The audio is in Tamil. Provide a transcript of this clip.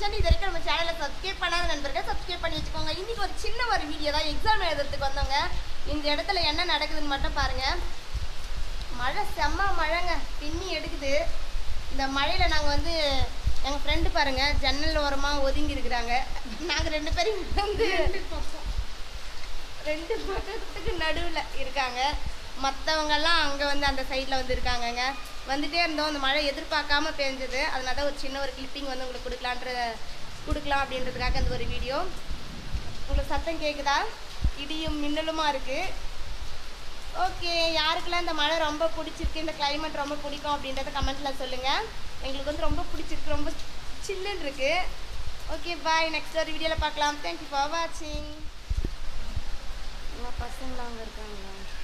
கிச்சன் இது வரைக்கும் நம்ம சேனலை சப்ஸ்கிரைப் பண்ணாத நண்பர்கள் சப்ஸ்கிரைப் பண்ணி வச்சுக்கோங்க இன்னைக்கு ஒரு சின்ன ஒரு வீடியோ தான் எக்ஸாம் எழுதுறதுக்கு வந்தவங்க இந்த இடத்துல என்ன நடக்குதுன்னு மட்டும் பாருங்க மழை செம்ம மழைங்க பின்னி எடுக்குது இந்த மழையில் நாங்கள் வந்து எங்கள் ஃப்ரெண்டு பாருங்க ஜன்னல் ஓரமாக ஒதுங்கி இருக்கிறாங்க நாங்கள் ரெண்டு பேரும் வந்து ரெண்டு பக்கத்துக்கு நடுவில் இருக்காங்க மற்றவங்கெல்லாம் அங்கே வந்து அந்த சைடில் வந்து இருக்காங்கங்க வந்துட்டே இருந்தோம் அந்த மழை எதிர்பார்க்காம பெஞ்சது அதனால தான் ஒரு சின்ன ஒரு கிளிப்பிங் வந்து உங்களுக்கு கொடுக்கலான்ற கொடுக்கலாம் அப்படின்றதுக்காக அந்த ஒரு வீடியோ உங்களுக்கு சத்தம் கேட்குதா இடியும் மின்னலுமா இருக்குது ஓகே யாருக்கெல்லாம் இந்த மழை ரொம்ப பிடிச்சிருக்கு இந்த climate ரொம்ப பிடிக்கும் அப்படின்றத கமெண்ட்டில் சொல்லுங்கள் எங்களுக்கு வந்து ரொம்ப பிடிச்சிருக்கு ரொம்ப சில்லுன்னு இருக்குது ஓகே பாய் நெக்ஸ்ட் ஒரு வீடியோவில் பார்க்கலாம் தேங்க்யூ ஃபார் வாட்சிங் பசங்களாம் அங்கே இருக்காங்களா